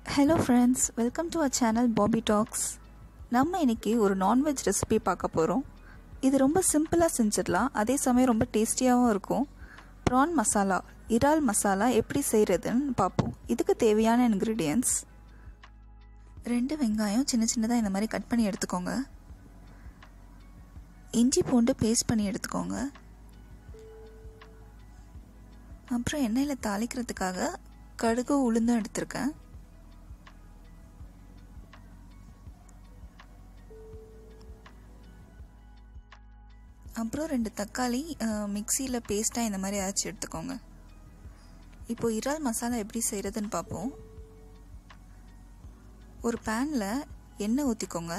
hello friends welcome to a channel Bobby talks நம்ம இன்னைக்கு ஒரு நான்வெஜ் ரெசிபி பார்க்க போகிறோம் இது ரொம்ப சிம்பிளாக செஞ்சிடலாம் அதே சமயம் ரொம்ப டேஸ்டியாகவும் இருக்கும் ப்ரான் மசாலா இறால் மசாலா எப்படி செய்கிறதுன்னு பார்ப்போம் இதுக்கு தேவையான இன்க்ரீடியன்ஸ் ரெண்டு வெங்காயம் சின்ன சின்னதாக இந்த மாதிரி கட் பண்ணி எடுத்துக்கோங்க இஞ்சி பூண்டு பேஸ்ட் பண்ணி எடுத்துக்கோங்க அப்புறம் எண்ணெயில் தாளிக்கிறதுக்காக கடுகு உளுந்தும் எடுத்திருக்கேன் அப்புறம் ரெண்டு தக்காளி மிக்சியில் பேஸ்ட்டாக இந்த மாதிரி அரைச்சி எடுத்துக்கோங்க இப்போ இறால் மசாலா எப்படி செய்கிறதுன்னு பார்ப்போம் ஒரு பேனில் எண்ணெய் ஊற்றிக்கோங்க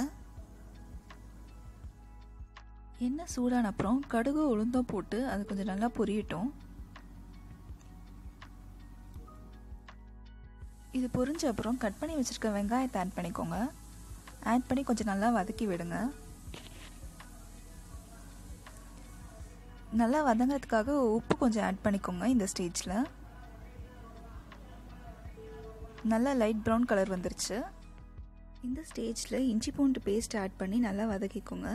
எண்ணெய் சூடான அப்புறம் கடுகு உளுந்தம் போட்டு அது கொஞ்சம் நல்லா பொரியட்டும் இது பொரிஞ்ச அப்புறம் கட் பண்ணி வச்சுருக்க வெங்காயத்தை ஆட் பண்ணிக்கோங்க ஆட் பண்ணி கொஞ்சம் நல்லா வதக்கி விடுங்க நல்லா வதங்கிறதுக்காக உப்பு கொஞ்சம் ஆட் பண்ணிக்கோங்க இந்த ஸ்டேஜில் நல்லா லைட் ப்ரௌன் கலர் வந்துருச்சு இந்த ஸ்டேஜில் இஞ்சி பூண்டு பேஸ்ட் ஆட் பண்ணி நல்லா வதக்கிக்கோங்க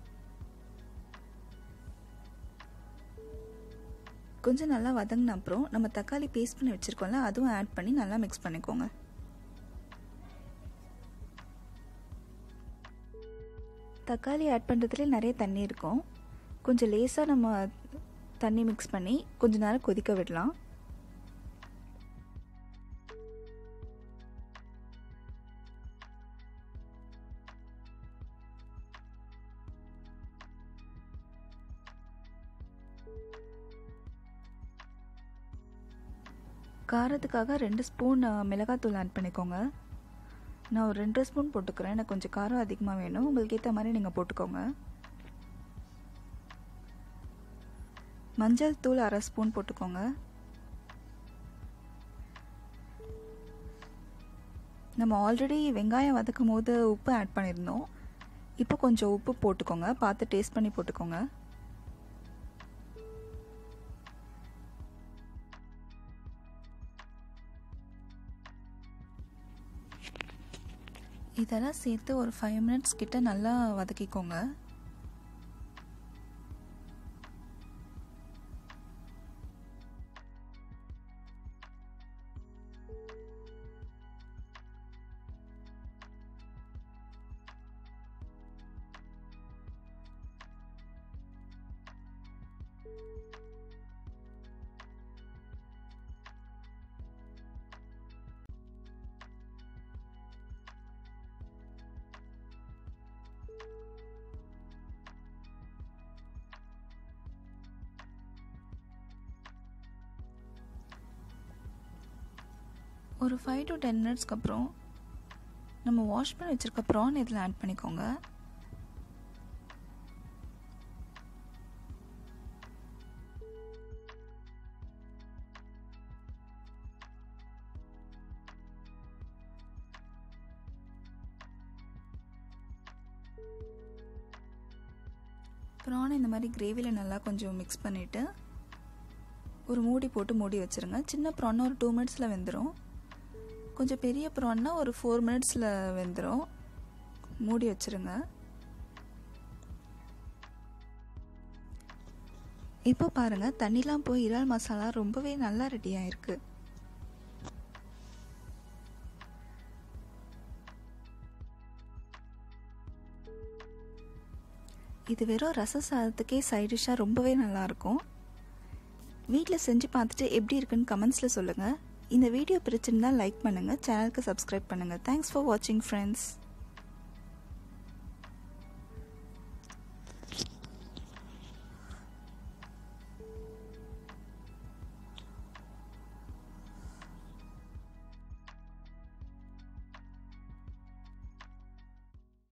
கொஞ்சம் நல்லா வதங்கின அப்புறம் நம்ம தக்காளி பேஸ்ட் பண்ணி வச்சுருக்கோம்ல அதுவும் ஆட் பண்ணி நல்லா மிக்ஸ் பண்ணிக்கோங்க தக்காளி ஆட் பண்ணுறதுல நிறைய தண்ணி இருக்கும் கொஞ்சம் லேசாக நம்ம தண்ணி மிக்ஸ் பண்ணி கொஞ்ச நேரம் கொதிக்க விடலாம் காரத்துக்காக ரெண்டு ஸ்பூன் மிளகாத்தூள் ஆட் பண்ணிக்கோங்க நான் ஒரு ரெண்டு ஸ்பூன் போட்டுக்கிறேன் எனக்கு கொஞ்சம் காரம் அதிகமாக வேணும் உங்களுக்கு ஏற்ற மாதிரி நீங்கள் போட்டுக்கோங்க மஞ்சள் தூள் அரை ஸ்பூன் போட்டுக்கோங்க நம்ம ஆல்ரெடி வெங்காயம் வதக்கும் போது உப்பு ஆட் பண்ணியிருந்தோம் இப்போ கொஞ்சம் உப்பு போட்டுக்கோங்க பார்த்து டேஸ்ட் பண்ணி போட்டுக்கோங்க இதெல்லாம் சேர்த்து ஒரு ஃபைவ் மினிட்ஸ் கிட்ட நல்லா வதக்கிக்கோங்க ஒரு ஃபைவ் டு டென் மினிட்ஸ்க்கு அப்புறம் நம்ம வாஷ் பண்ணி வச்சுருக்க ப்ரான் இதில் ஆட் பண்ணிக்கோங்க ப்ரான் இந்த மாதிரி கிரேவியில் நல்லா கொஞ்சம் மிக்ஸ் பண்ணிவிட்டு ஒரு மூடி போட்டு மூடி வச்சுருங்க சின்ன ப்ரான்னா ஒரு டூ மினிட்ஸில் வெந்துடும் கொஞ்சம் பெரிய ப்ரான்னா ஒரு ஃபோர் மினிட்ஸில் வெந்துடும் மூடி வச்சுருங்க இப்போ பாருங்கள் தண்ணிலாம் போய் இறால் மசாலா ரொம்பவே நல்லா ரெடி ஆயிருக்கு இது வெறும் ரச சாதத்துக்கே சைட் டிஷ்ஷாக ரொம்பவே நல்லாயிருக்கும் வீட்டில் செஞ்சு பார்த்துட்டு எப்படி இருக்குன்னு கமெண்ட்ஸில் சொல்லுங்கள் இந்த வீடியோ பிடிச்சிருந்தால் லைக் பண்ணுங்கள் சேனலுக்கு சப்ஸ்கிரைப் பண்ணுங்கள் தேங்க்ஸ் ஃபார் வாட்சிங் ஃப்ரெண்ட்ஸ்